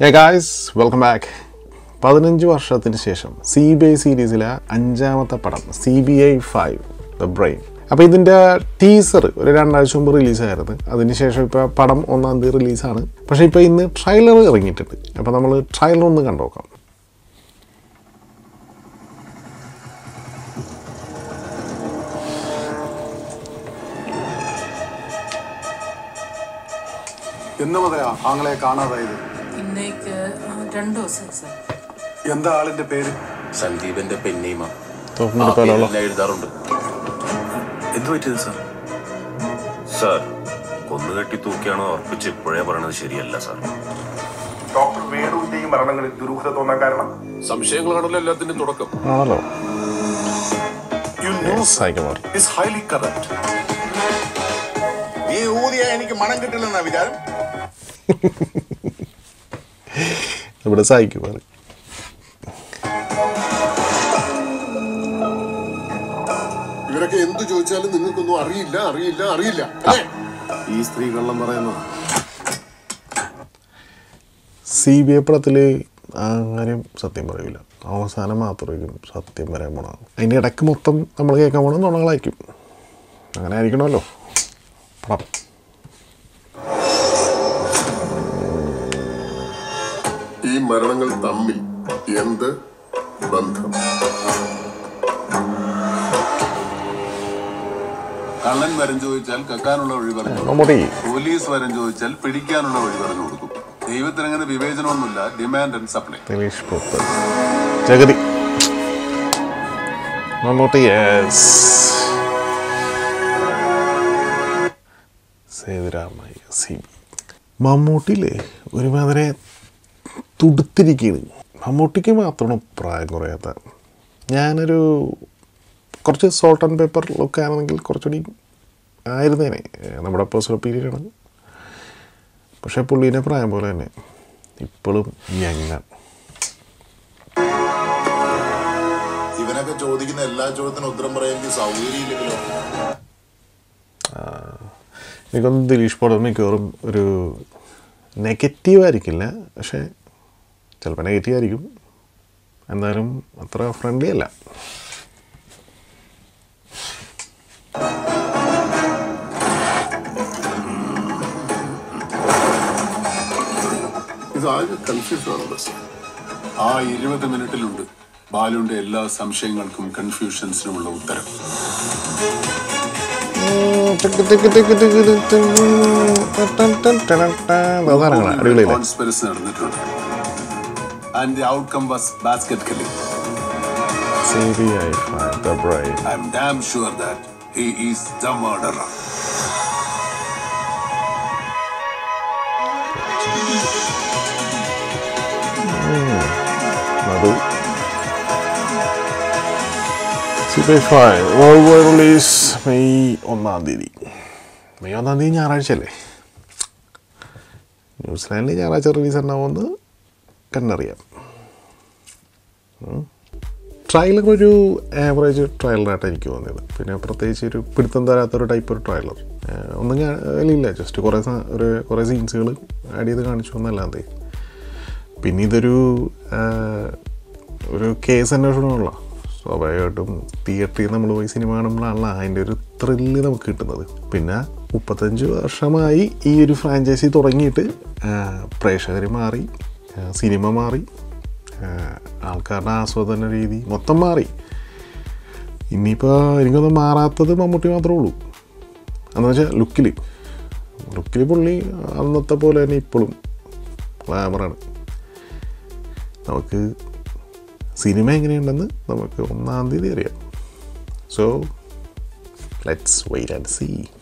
ഏ guys welcome back പതിനഞ്ച് വർഷത്തിന് ശേഷം സി ബി ഐ സീരീസിലെ അഞ്ചാമത്തെ പടം C B I five the brain അപ്പോൾ ഇതിൻ്റെ ടീസർ ഒരു രണ്ടാഴ്ച മുമ്പ് റിലീസായിരുന്നു അതിനുശേഷം ഇപ്പോൾ പടം ഒന്നാം തീയതി റിലീസാണ് പക്ഷേ ഇപ്പോൾ ഇന്ന് ട്രailer ഇറങ്ങിയിട്ടുണ്ട് അപ്പോൾ നമ്മൾ ട്രailer ഒന്ന് കണ്ടു നോക്കാം എന്ന് മുതലാ ആങ്ങളെ കാണാതായത് ഇന്നേക്ക് ആ, രണ്ടു ദിവസം സാർ എന്താ ആളിന്റെ പേര് സന്ദീപന്റെ പെന്നീമ തോക്കുമ്പോൾ പോലുള്ള എല്ലാം എഴുതാറുണ്ട് എന്ത് പറ്റിയത് സാർ സാർ കൊന്നുകെട്ടി തൂക്കിയാണോ ഉറപ്പിച്ച് ഇപ്പോഴേ പറയണത് ശരിയല്ല സാർ ഡോക്ടർ വേണുവിന്റെയും മരണങ്ങളിൽ ദുരൂഹത തോന്നാൻ കാരണം സംശയങ്ങളാണല്ലോ എല്ലാത്തിന്റെയും തുടക്കം ആണല്ലോ യു ന്യൂസ് സൈക്കമാർ ഇസ് ഹൈലി കറപ്റ്റ് നീ ഊതിയ എനിക്ക് മണം കിട്ടില്ലെന്നാ വിചാരം ഇവിടെ സൈക്കുമാർ ഇവരൊക്കെ എന്ത് ചോദിച്ചാലും നിങ്ങൾക്കൊന്നും അറിയില്ല അറിയില്ല അറിയില്ല അല്ലേ ഈ സ്ത്രീ കള്ളം പറയുന്ന സി ബി ഐ പടത്തിൽ ആരും സത്യം പറയില്ല അവസാനം മാത്രമായിരിക്കും സത്യം വരാൻ പോണത് അതിൻ്റെ ഇടയ്ക്ക് മൊത്തം നമ്മൾ കേൾക്കാൻ പോണത് നുണകളായിരിക്കും അങ്ങനെ ആയിരിക്കണമല്ലോ പടം ഈ മരണങ്ങൾ തമ്മിൽ എന്ത് ബന്ധം കള്ളൻ വരം ചോദിച്ചാൽ കക്കാനുള്ള വഴി പറഞ്ഞു കൊടുക്കും. മമ്മൂട്ടി പോലീസ് വരം ചോദിച്ചാൽ പിടിക്കാനുള്ള വഴി പറഞ്ഞു കൊടുക്കും ദൈവത്തിന് അങ്ങനെ വിവേചനമൊന്നുമില്ല ഡിമാൻഡ് ആൻഡ് സപ്ലൈ ദിലീഷ് പോപ്പ് Jagathy Mammootty yes Sethuramayya C B മമ്മൂട്ടിയില്ലേ ഒരുമാതിരി തുടുത്തിരിക്കുകയാണ് മമ്മൂട്ടിക്ക് മാത്രമാണ് പ്രായം കുറയാത്ത ഞാനൊരു കുറച്ച് സോൾട്ട് ആൻഡ് പേപ്പർ ലുക്ക് ആണെങ്കിൽ കുറച്ചുകൂടി ആയിരുന്നേനെ നമ്മുടെ പേഴ്സണൽ ഒപ്പീനിയനാണ് പക്ഷേ പുള്ളീനെ പ്രായം പോലെ തന്നെ ഇപ്പോഴും യങ്ങാണ് ഇവനൊക്കെ ചോദിക്കുന്ന എല്ലാ ചോദ്യത്തിനും ഉത്തരം പറയാൻ എനിക്ക് സൗകര്യമില്ലെങ്കിലോ എനിക്കൊന്ന് ദിലീഷ് പടം മിക്കവാറും ഒരു നെഗറ്റീവ് ആയിരിക്കില്ല പക്ഷേ ചിലപ്പോൾ നെഗറ്റീവ് ആയിരിക്കും എന്നാലും അത്ര ഫ്രണ്ട്ലി അല്ല ഇത് ആകെ കൺഫ്യൂഷൻ ആണ് ബസ് ആ ഇരുപത് മിനിറ്റിലുണ്ട് ബാലുവിന്റെ എല്ലാ സംശയങ്ങൾക്കും കൺഫ്യൂഷൻസിനുമുള്ള ഉത്തരം സാധനങ്ങളാണ് അടിപൊളിയില്ലേ കോൺസ്പിറസി നടന്നിട്ടുണ്ട് and the outcome was basket killing C B I the brain I M damn sure that he is the murderer Madhu C B I five world wide release May ഒന്നാം തീയതി മെയ് ഒന്നാം തീയതി ഞായറാഴ്ച അല്ലേ ന്യൂസിലാൻഡിൽ ഞായറാഴ്ച റിലീസ് ഉണ്ടാവുമെന്ന് കണ്ടറിയാം ട്രailer ഒരു ആവറേജ് ട്രailer-ആയിട്ട് എനിക്ക് തോന്നിയത് പിന്നെ പ്രത്യേകിച്ച് ഒരു പിടുത്തം തരാത്തൊരു ടൈപ്പ് ഒരു ട്രailer ഏഹ് ഒന്നും ഞാൻ അതിലില്ല ജസ്റ്റ് കുറേ സ- ഒരു കുറേ സീൻസുകൾ ആഡ് ചെയ്ത് കാണിച്ചു എന്നല്ലാതെ പിന്നെ ഇതൊരു ആഹ്, ഒരു കേസ് അന്വേഷണമുള്ള സ്വാഭാവികമായിട്ടും തിയേറ്ററിൽ നമ്മൾ പോയി സിനിമ കാണുമ്പോഴാണല്ലോ അതിൻ്റെ ഒരു ത്രില്ല് നമുക്ക് കിട്ടുന്നത് പിന്നെ മുപ്പത്തഞ്ച് വർഷമായി ഈ ഒരു ഫ്രാഞ്ചൈസി തുടങ്ങിയിട്ട് പ്രേക്ഷകർ മാറി ആഹ് സിനിമ മാറി ആഹ് ആൾക്കാരുടെ ആസ്വാദന രീതി മൊത്തം മാറി ഇനിയിപ്പോൾ എനിക്കൊന്നും മാറാത്തത് മമ്മൂട്ടി മാത്രമേ ഉള്ളൂ എന്ന് വെച്ചാൽ ലുക്കിൽ ലുക്കിൽ പുള്ളി അന്നത്തെ പോലെ തന്നെ ഇപ്പോഴും ഗ്ലാമറാണ് നമുക്ക് സിനിമ എങ്ങനെയുണ്ടെന്ന് നമുക്ക് ഒന്നാം തീയതി അറിയാം so let's wait and see